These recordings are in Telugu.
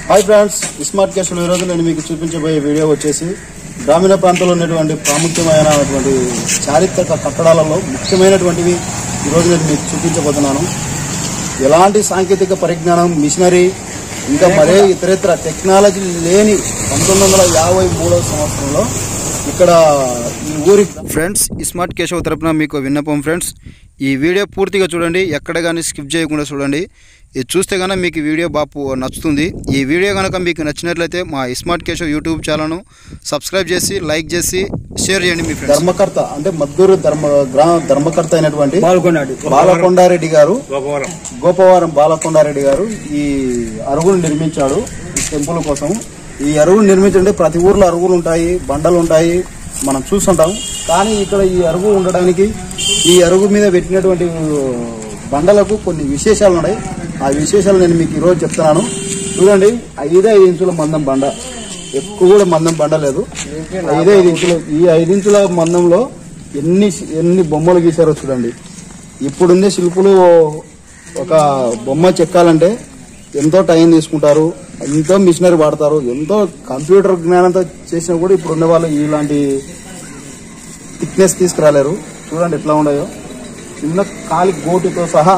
హాయ్ ఫ్రెండ్స్ స్మార్ట్ క్యాస్ట్లో ఈరోజు నేను మీకు చూపించబోయే వీడియో వచ్చేసి గ్రామీణ ప్రాంతంలో ఉన్నటువంటి ప్రాముఖ్యమైనటువంటి చారిత్రక కట్టడాలలో ముఖ్యమైనటువంటివి ఈరోజు నేను మీకు చూపించబోతున్నాను ఎలాంటి సాంకేతిక పరిజ్ఞానం మిషనరీ ఇంకా మరే ఇతరేతర టెక్నాలజీ లేని పంతొమ్మిది వందల యాభై మూడవ సంవత్సరంలో ఇక్కడ ఈ ఊరి ఫ్రెండ్స్ స్మార్ట్ కేశవ్ తరపున మీకు విన్నపం ఫ్రెండ్స్ ఈ వీడియో పూర్తిగా చూడండి ఎక్కడ కానీ స్కిప్ చేయకుండా చూడండి ఇది చూస్తే కనుక మీకు ఈ వీడియో బాపు నచ్చుతుంది ఈ వీడియో కనుక మీకు నచ్చినట్లయితే మా స్మార్ట్ కేశవ్ యూట్యూబ్ ఛానల్ను సబ్స్క్రైబ్ చేసి లైక్ చేసి షేర్ చేయండి మీ ఫ్రెండ్స్ ధర్మకర్త అంటే మద్దూరు ధర్మ గ్రామ ధర్మకర్త అయినటువంటి పాల్గొన్నాడు బాలకొండారెడ్డి గారు గోపవరం గోపవరం బాలకొండారెడ్డి గారు ఈ అరుగులు నిర్మించాడు ఈ టెంపుల్ కోసం ఈ అరుగులు నిర్మించండి ప్రతి ఊర్లో అరుగులు ఉంటాయి బండలు ఉంటాయి మనం చూస్తుంటాం కానీ ఇక్కడ ఈ అరుగు ఉండడానికి ఈ అరుగు మీద పెట్టినటువంటి బండలకు కొన్ని విశేషాలు ఉన్నాయి ఆ విశేషాలు నేను మీకు ఈరోజు చెప్తున్నాను చూడండి ఐదే ఐదు ఇంచుల మందం బండ ఎక్కువ కూడా మందం బండ లేదు ఐదే ఐదు ఇంచులు ఈ ఐదు ఇంచుల మందంలో ఎన్ని ఎన్ని బొమ్మలు గీశారో చూడండి ఇప్పుడుండే శిల్పులు ఒక బొమ్మ చెక్కాలంటే ఎంతో టైం తీసుకుంటారు ఎంతో మిషనరీ వాడతారు ఎంతో కంప్యూటర్ జ్ఞానంతో చేసినా కూడా ఇప్పుడు ఉండే వాళ్ళు ఇలాంటి థిక్నెస్ తీసుకురాలేరు చూడండి ఎట్లా ఉన్నాయో చిన్న కాలి గోటితో సహా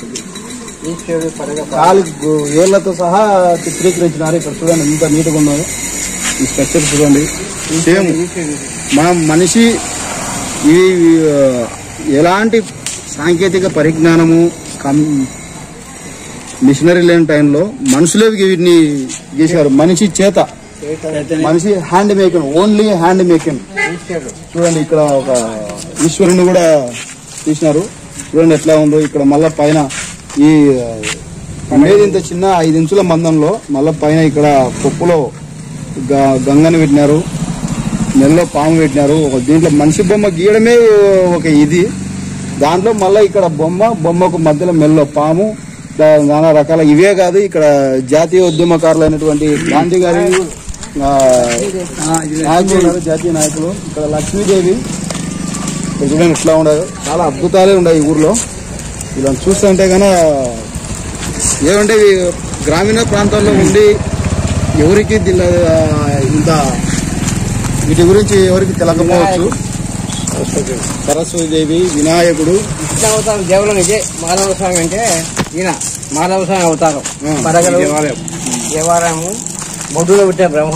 కాలి గో- ఏళ్లతో సహా చిత్రీకరించినారు ఇక్కడ చూడండి ఎంత నీట్గా ఉన్నాయో ఈ స్ట్రక్చర్ చూడండి సేమ్ మనం మనిషి ఈ ఆ, ఎలాంటి సాంకేతిక పరిజ్ఞానము కం మిషనరీ లేని టైంలో మనుషులే వీటిని గీశారు మనిషి చేత మనిషి hand making only hand making చూడండి ఇక్కడ ఒక ఈశ్వరుని కూడా తీసినారు చూడండి ఎట్లా ఉందో ఇక్కడ మళ్ళా పైన ఈ అనేది ఇంత చిన్న ఐదు ఇంచుల మందంలో మళ్ళా పైన ఇక్కడ పప్పులో గ- గంగని పెట్టినారు నెలలో పాము పెట్టినారు ఒక దీంట్లో మనిషి బొమ్మ గీయడమే ఒక ఇది దాంట్లో మళ్ళీ ఇక్కడ బొమ్మ బొమ్మకు మధ్యలో మెల్లో పాము ఇట్లా నానా రకాల ఇవే కాదు ఇక్కడ జాతీయ ఉద్యమకారులు అయినటువంటి గాంధీ గారి ఆ, నాయకులు ఉన్నారు, జాతీయ నాయకులు ఇక్కడ లక్ష్మీదేవి ఇక్కడ చూడండి ఇట్లా ఉండదు చాలా అద్భుతాలే ఉన్నాయి ఈ ఊర్లో ఇలా చూస్తుంటే కనుక ఏమంటే ఇవి గ్రామీణ ప్రాంతాల్లో ఉండి ఎవరికి దీనిలో ఇంత వీటి గురించి ఎవరికి తెలకపోవచ్చు సరస్వతి వినాయకుడు కృష్ణ అవతారం దేవులం ఇదే మాధవ స్వామి అంటే ఈయన మాధవ స్వామి అవతారం ఆ, పడగలు దేవాలయం. దేవాలయము బొడ్డులో పుట్టే బ్రహ్మ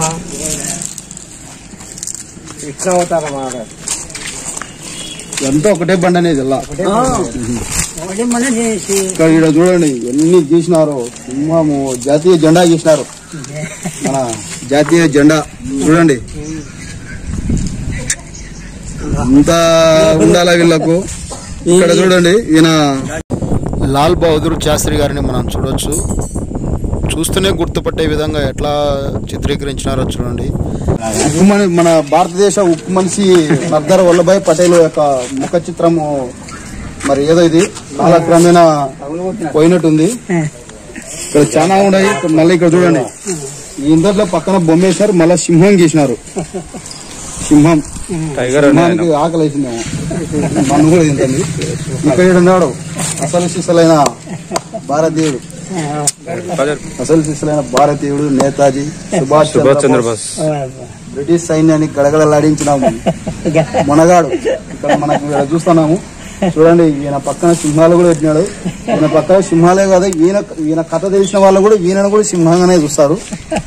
కృష్ణ అవతారం మాధవ ఎంతో ఒకటే బండి అనేది ఇలా ఒకటే మన చేసి ఇక్కడ ఈడ చూడండి ఎన్ని గీసినారో సింహము జాతీయ జెండా గీసినారు మన జాతీయ జెండా చూడండి అంత ఉండాలా వీళ్ళకు ఇక్కడ చూడండి ఈయన లాల్ బహదూర్ శాస్త్రి గారిని మనం చూడొచ్చు చూస్తూనే గుర్తుపట్టే విధంగా ఎట్లా చిత్రీకరించినారో చూడండి ఉక్కు మని- మన భారతదేశ ఉక్కు మనిషి సర్దార్ వల్లభాయ్ పటేల్ యొక్క ముఖ చిత్రము మరి ఏదో ఇది కాలక్రమేణా పోయినట్టుంది ఇక్కడ చాలా ఉన్నాయి ఇక్కడ మళ్ళీ ఇక్కడ చూడండి ఈ ఇందట్లో పక్కన బొమ్మ వేశారు మళ్ళీ సింహం గీసినారు సింహం సింహానికి ఆకలి వేసిందేమో మన్ను కూడా తింటుంది ఇక్కడ ఈడ ఉన్నాడు అసలు శిశులైన భారతీయుడు అసలు శిశులైన భారతీయుడు నేతాజీ సుభాష్ చంద్ర బోస్ బ్రిటిష్ సైన్యాన్ని గడగడలాడించిన మునగాడు ఇక్కడ మనకు ఇక్కడ చూస్తున్నాము చూడండి ఈయన పక్కన సింహాలు కూడా పెట్టినాడు ఈయన పక్కన సింహాలే కాదు ఈయన ఈయన కథ తెలిసిన వాళ్ళు కూడా ఈయనను కూడా సింహంగానే చూస్తారు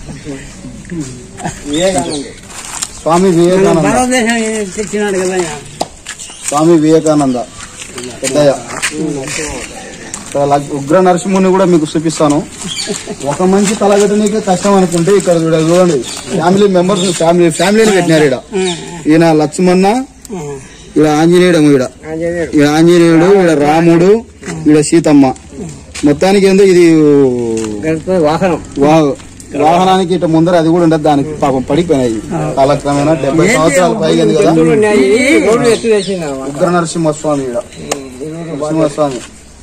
స్వామి వివేకానంద భారతదేశం తెచ్చినాడు కదా ఆయన. స్వామి వివేకానంద పెద్దయ్య ఇక్కడ ల- ఉగ్ర నరసింహుని కూడా మీకు చూపిస్తాను ఒక మంచి తలగట్టనీకే కష్టం అనుకుంటే ఇక్కడ చూడ- చూడండి ఫ్యామిలీ మెంబర్స్ ఫ్యామిలీ ఫ్యామిలీని పెట్టినారు ఇక్కడ ఈయన లక్ష్మణ ఈడ ఆంజనేయుడు ఈడ ఆంజనేయుడు. ఈడ ఆంజనేయుడు ఈడ రాముడు ఈడ సీతమ్మ మొత్తానికి ఏందో ఇది గరుకుతున్న వాహనం వా- వాహనానికి ఇట ముందర అది కూడా ఉండదు దానికి పాపం పడిపోయినాయి కాలక్రమేణా డెబ్బై సంవత్సరాలు పైగింది కదా రోడ్లు ఎత్తు వేసింది అన్నమాట. ఉగ్ర నరసింహస్వామి ఈడ నరసింహస్వామి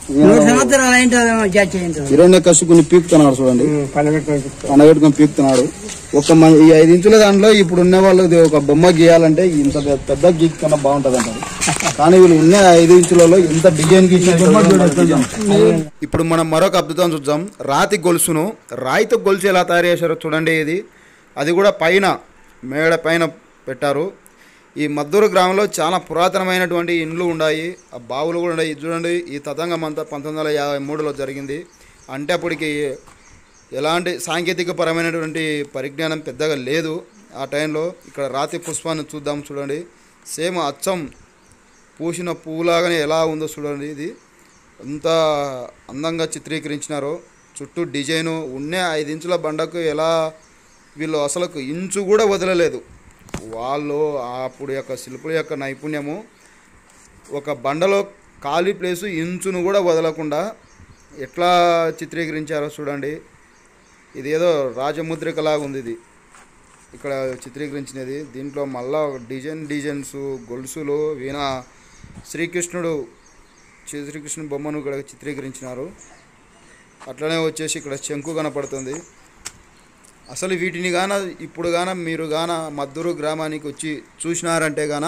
మూడు సంవత్సరాలు అయింటుందేమో జడ్జి అయింటుంది హిరణ్య కసుకుని పీకుతున్నాడు చూడండి పండగట్టుకొని పీకుతున్నాడు ఒక మ- ఈ ఐదు ఇంచుల దాంట్లో ఇప్పుడు ఉన్న వాళ్ళది ఒక బొమ్మ గీయాలంటే ఇంత పెద్ద- పెద్ద గీక్కున్నా బాగుంటది అంటారు కానీ వీళ్ళు ఉన్న ఐదు ఇంచులలో ఎంత డిజైన్ గీసిన ఇప్పుడు మనం మరొక అద్భుతం చూద్దాం రాతి గొలుసును రాయితో గొలుసు ఎలా తయారు చేశారో చూడండి ఇది అది కూడా పైన మేడ పైన పెట్టారు ఈ మద్దూరు గ్రామంలో చాలా పురాతనమైనటువంటి ఇండ్లు ఉన్నాయి ఆ బావులు కూడా ఉన్నాయి ఇది చూడండి ఈ తతంగం అంతా పంతొమ్మిది వందల యాభై మూడులో జరిగింది అంటే అప్పటికి ఎలాంటి సాంకేతిక పరమైనటువంటి పరిజ్ఞానం పెద్దగా లేదు ఆ టైంలో ఇక్కడ రాతి పుష్పాన్ని చూద్దాం చూడండి సేమ్ అచ్చం పూసిన పువ్వులాగానే ఎలా ఉందో చూడండి ఇది ఎంత అందంగా చిత్రీకరించినారో చుట్టూ డిజైను ఉన్నే ఐదు ఇంచుల బండకు ఎలా వీళ్ళు అసలు ఇంచు కూడా వదలలేదు వాళ్ళు అప్పుడు యొక్క శిల్పుల యొక్క నైపుణ్యము ఒక బండలో ఖాళీ ప్లేసు ఇంచును కూడా వదలకుండా ఎట్లా చిత్రీకరించారో చూడండి ఇది ఏదో రాజముద్రికలాగా ఉంది ఇది ఇక్కడ చిత్రీకరించినది దీంట్లో మళ్ళా ఒక డిజైన్ డిజైన్స్ గొలుసులు వీణ శ్రీకృష్ణుడు శ్రీ- శ్రీకృష్ణుడు బొమ్మను ఇక్కడ చిత్రీకరించినారు అట్లనే వచ్చేసి ఇక్కడ శంకు కనపడుతుంది అసలు వీటిని గాన ఇప్పుడు గాన మీరు గాన మద్దూరు గ్రామానికి వచ్చి చూసినారంటే గాన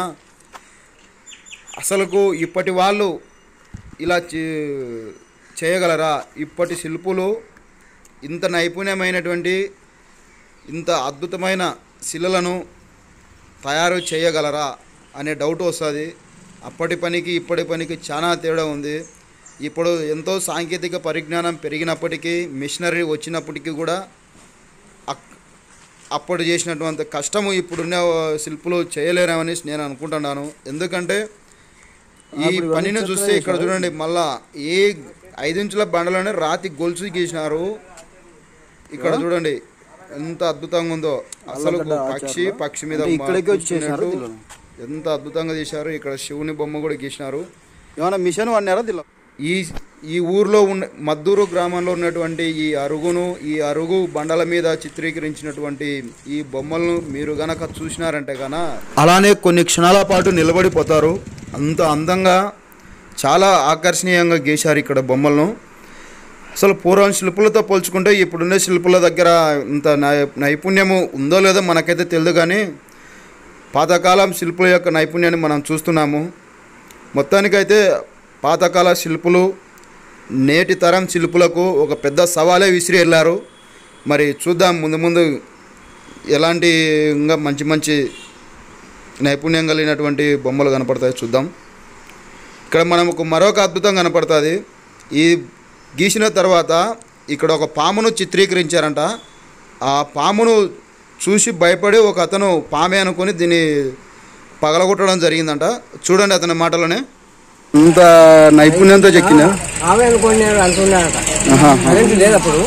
అసలుకు ఇప్పటి వాళ్ళు ఇలా చే- చేయగలరా ఇప్పటి శిల్పులు ఇంత నైపుణ్యమైనటువంటి ఇంత అద్భుతమైన శిలలను తయారు చేయగలరా అనే డౌట్ వస్తుంది అప్పటి పనికి ఇప్పటి పనికి చాలా తేడా ఉంది ఇప్పుడు ఎంతో సాంకేతిక పరిజ్ఞానం పెరిగినప్పటికీ మిషనరీ వచ్చినప్పటికీ కూడా అక్- అప్పుడు చేసినటువంటి కష్టము ఇప్పుడున్న శిల్పులు చేయలేరని నేను అనుకుంటున్నాను ఎందుకంటే ఈ పనిని చూస్తే ఇక్కడ చూడండి మళ్ళా ఏ ఐదించుల బండలోనే రాతి గొలుసు గీసినారు ఇక్కడ చూడండి ఎంత అద్భుతంగా ఉందో అసలు పక్షి పక్షి మీద ఇక్కడికి వచ్చి చేసినారు కూర్చున్నట్టు ఎంత అద్భుతంగా తీశారు ఇక్కడ శివుని బొమ్మ కూడా గీసినారు ఏమైనా మిషన్ వాడినారా దీనిలో ఈ ఈ ఊర్లో ఉన్న మద్దూరు గ్రామంలో ఉన్నటువంటి ఈ అరుగును ఈ అరుగు బండల మీద చిత్రీకరించినటువంటి ఈ బొమ్మలను మీరు గనక చూసినారంటే గన అలానే కొన్ని క్షణాల పాటు నిలబడిపోతారు అంత అందంగా చాలా ఆకర్షణీయంగా గీశారు ఇక్కడ బొమ్మలను అసలు పూర్వం శిల్పులతో పోల్చుకుంటే ఇప్పుడున్న శిల్పుల దగ్గర ఇంత నై- నైపుణ్యము ఉందో లేదో మనకైతే తెలియదు కానీ పాతకాలం శిల్పుల యొక్క నైపుణ్యాన్ని మనం చూస్తున్నాము మొత్తానికైతే పాతకాల శిల్పులు నేటి తరం శిల్పులకు ఒక పెద్ద సవాలే విసిరి వెళ్ళారు మరి చూద్దాం ముందు ముందు ఎలాంటి ఇంకా మంచి మంచి నైపుణ్యం కలిగినటువంటి బొమ్మలు కనపడతాయి చూద్దాం ఇక్కడ మనకు మరొక అద్భుతం కనపడుతుంది ఈ గీసిన తర్వాత ఇక్కడ ఒక పామును చిత్రీకరించారంట ఆ పామును చూసి భయపడి ఒక అతను పామే అనుకొని దీన్ని పగలగొట్టడం జరిగిందంట చూడండి అతని మాటలోనే ఇంత నైపుణ్యంతో చెక్కిందా ఆమె అనుకోండి నేను అనుకున్నానట కరెంట్ లేదు అప్పుడు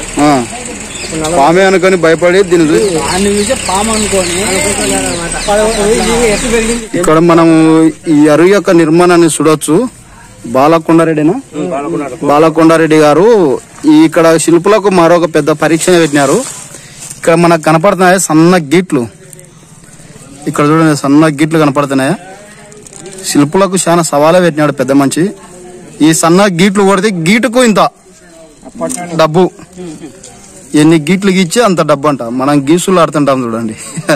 పామే అనుకొని భయపడి దీన్ని చూసి అన్ని చూసి పాము అనుకోని ఎత్తు పెరిగింది ఇక్కడ మనము ఈ అరువు యొక్క నిర్మాణాన్ని చూడొచ్చు బాలకొండారెడ్డినా బాలకొండారెడ్డి గారు ఈ ఇక్కడ శిల్పులకు మరొక పెద్ద పరీక్ష పెట్టినారు ఇక్కడ మనకు కనపడుతున్నాయి సన్న గీట్లు ఇక్కడ చూడండి సన్న గీట్లు కనపడుతున్నాయి శిల్పులకు చాలా సవాలే పెట్టినాడు పెద్ద మంచి ఈ సన్న గీట్లు కొడితే గీటుకు ఇంత డబ్బు ఎన్ని గీట్లు గీచి అంత డబ్బు అంట మనం గీసులు ఆడుతుంటాం చూడండి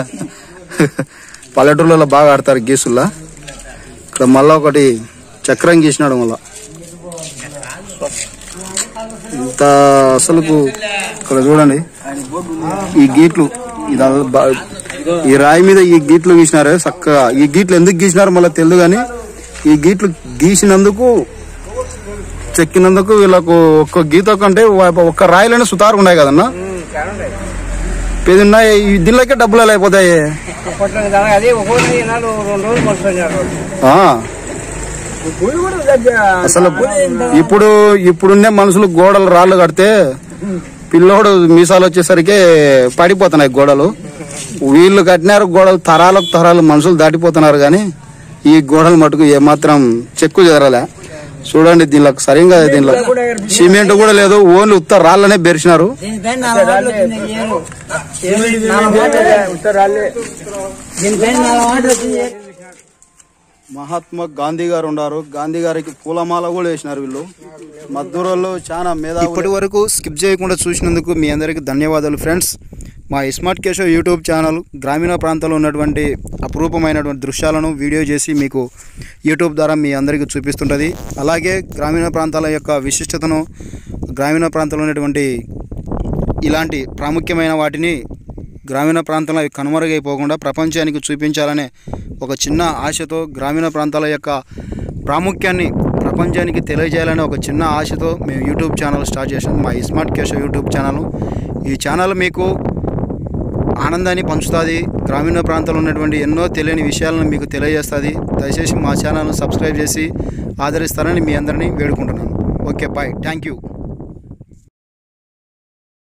పల్లెటూళ్ళలో బాగా ఆడతారు గీసుల్లా ఇక్కడ మళ్ళా ఒకటి చక్రం గీసినాడు మళ్ళా ఇంత అసలుకు ఇక్కడ చూడండి ఈ గీట్లు ఇది అసలు బా- ఈ రాయి మీద ఈ గీట్లు గీసినారే చక్కగా ఈ గీట్లు ఎందుకు గీసినారో మళ్ళీ తెలియదు కానీ ఈ గీట్లు గీసినందుకు చెక్కినందుకు వీళ్ళకు ఒక్క గీత కంటే ఒక్క రాయిలోనే సుతారు ఉన్నాయి కదన్నా ఇది ఉన్నాయి ఈ దీనిలోకే డబ్బులు ఎలా అయిపోతాయి అప్పట్లో దాకా అది ఒక్కొక్కటి నాడు రెండు రోజులు పడుతున్నారు ఆ, అసలు ఇప్పుడు ఇప్పుడున్నే మనుషులు గోడలు రాళ్ళు కడితే పిల్లోడు మీసాలు వచ్చేసరికి పడిపోతున్నాయి గోడలు వీళ్ళు కట్టినారు గోడలు తరాలకు తరాలు మనుషులు దాటిపోతున్నారు కానీ ఈ గోడలు మటుకు ఏమాత్రం చెక్కు చేరలే చూడండి దీనిలో సరిగా దీనిలో సిమెంట్ కూడా లేదు ఓన్లీ ఉత్త రాళ్ళనే బెరిచినారు దీనిపైన నాలుగు మాటలు వచ్చింది ఏరు. నాలుగు మాటలు దీనిపైన నాలుగు మాటలు వచ్చింది మహాత్మా గాంధీ గారు ఉన్నారు గాంధీ గారికి పూలమాల కూడా వేసినారు వీళ్ళు మద్దూరులో చాలా మీద ఇప్పటి వరకు స్కిప్ చేయకుండా చూసినందుకు మీ అందరికీ ధన్యవాదాలు ఫ్రెండ్స్ మా స్మార్ట్ కేశవ్ యూట్యూబ్ ఛానల్ గ్రామీణ ప్రాంతాల్లో ఉన్నటువంటి అపురూపమైనటువంటి దృశ్యాలను వీడియో చేసి మీకు యూట్యూబ్ ద్వారా మీ అందరికీ చూపిస్తుంటుంది అలాగే గ్రామీణ ప్రాంతాల యొక్క విశిష్టతను గ్రామీణ ప్రాంతంలో ఉన్నటువంటి ఇలాంటి ప్రాముఖ్యమైన వాటిని గ్రామీణ ప్రాంతంలో అవి కనుమరుగైపోకుండా ప్రపంచానికి చూపించాలనే ఒక చిన్న ఆశతో గ్రామీణ ప్రాంతాల యొక్క ప్రాముఖ్యాన్ని ప్రపంచానికి తెలియజేయాలనే ఒక చిన్న ఆశతో మేము యూట్యూబ్ ఛానల్ స్టార్ట్ చేసాం మా స్మార్ట్ కేశవ్ యూట్యూబ్ ఛానల్ ఈ ఛానల్ మీకు ఆనందాన్ని పంచుతుంది గ్రామీణ ప్రాంతంలో ఉన్నటువంటి ఎన్నో తెలియని విషయాలను మీకు తెలియజేస్తుంది దయచేసి మా ఛానల్ను సబ్స్క్రైబ్ చేసి ఆదరిస్తారని మీ అందరినీ వేడుకుంటున్నాను ఓకే బాయ్ థ్యాంక్ యూ